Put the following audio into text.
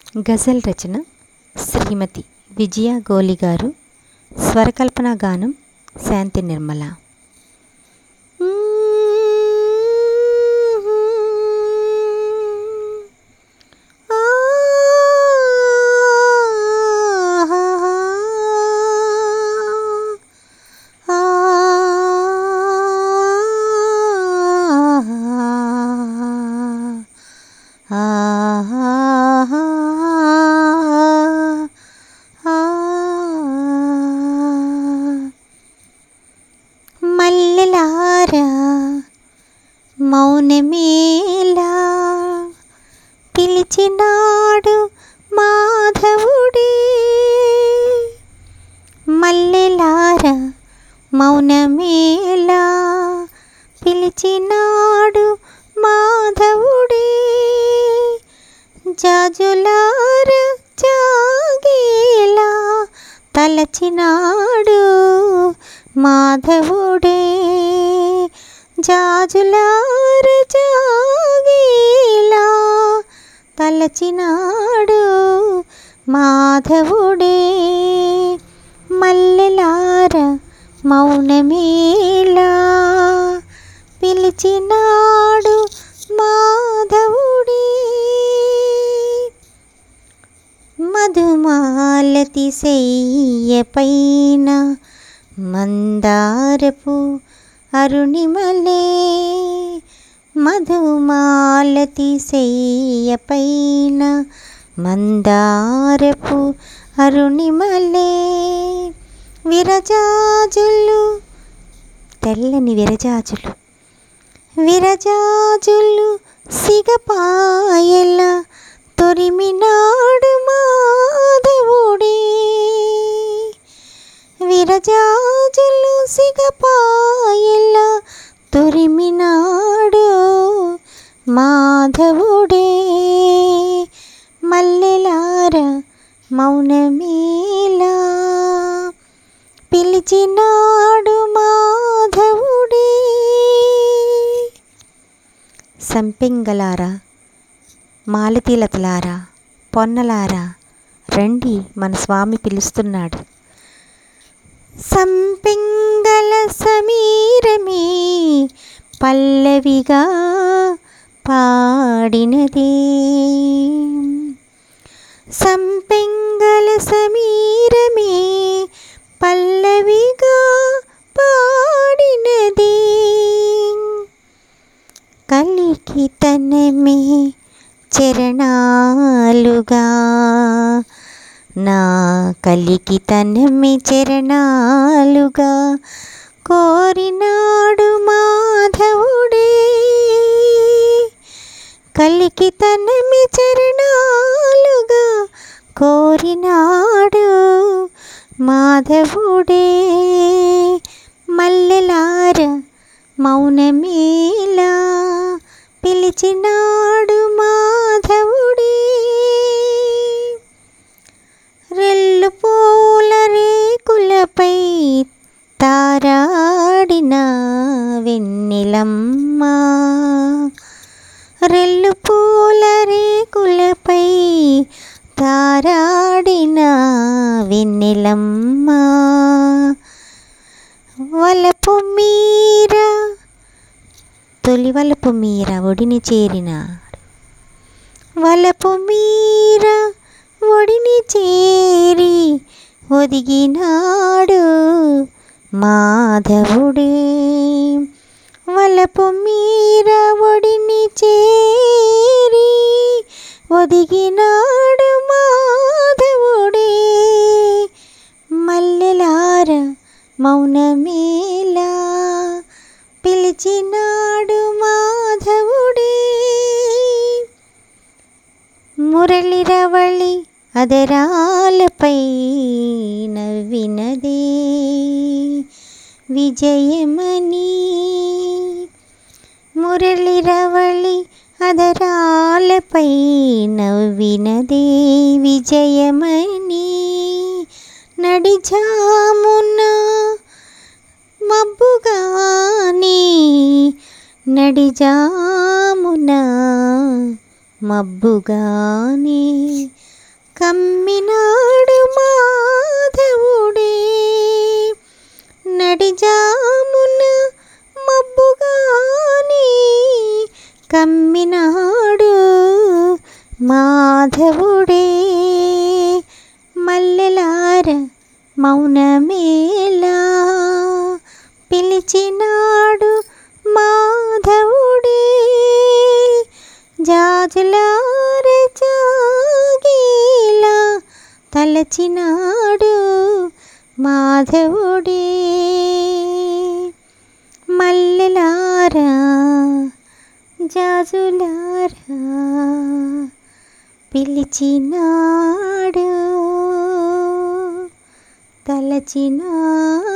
గజల్ రచన శ్రీమతి విజయ గోలి గారు స్వరకల్పన గానం శాంతి నిర్మల మల్లెలారా మౌనమేలా పిలిచినాడు మాధవుడే మల్లెలారా మౌనమేలా పిలిచినాడు మాధవుడే జాజులార జాగేలా తలచినాడు మాధవుడే జాజులార జాగేలా తలచినాడు మాధవుడే మల్లెలార మౌనమేలా పిలిచినాడు మాధవుడే మధుమాలతి శయ్య పైన మందారపు అరుణిమలే మధుమాలతి శయ్య పైన మందారపు అరుణిమలే విరజాజులు తెల్లని విరజాజులు విరజాజులు సిగపాయల తొరిమినాడు మాధవుడే విరజాజులు సిగపాయల తొరిమినాడు మాధవుడే మల్లెలార మౌనమేలా పిలిచినాడు మాధవుడే సంపెంగలారా మాలతీలతలారా పొన్నలారా రండి మన స్వామి పిలుస్తున్నాడు సంపెంగల సమీరమే పల్లవిగా పాడినదే సంపెంగల సమీరమే పల్లవిగా పాడినదే కలికితనమే చరణాలుగా నా కలికితనమే చరణాలుగా కోరినాడు మాధవుడే కలికితనమే చరణాలుగా కోరినాడు మాధవుడే మల్లెలార మౌనమేలా పిలిచినాడు మాధవుడే రెల్లు పూల రేకులపై తారాడిన వెన్నెలమ్మ రెల్లు పూల రేకులపై తారాడిన వెన్నెలమ్మ వలపు మీరా తొలి వలపు మీర ఒడిని చేరినాడు వలపు మీర ఒడిని చేరి ఒదిగినాడు మాధవుడే వలపు మీర ఒడిని చేరి ఒదిగినాడు మాధవుడే మల్లెలార మౌనమేలా పిలిచినాడు మాధవుడే మురళిరవళి అదరాలపై నవ్వినదే విజయమని మురళిరవళి అదరాలపై నవ్వినదే విజయమని నడిజామున మబ్బుగాని నడిజామున మబ్బుగానే కమ్మినాడు మాధవుడే నడిజామున మబ్బుగాని కమ్మినాడు మాధవుడే మల్లెలార మౌనమేలా పిలిచినాడు మాధవుడే జాజులార జాగేలా తలచినాడు మాధవుడే మల్లెలారా జాజులారా పిలిచినాడు తలచినాడు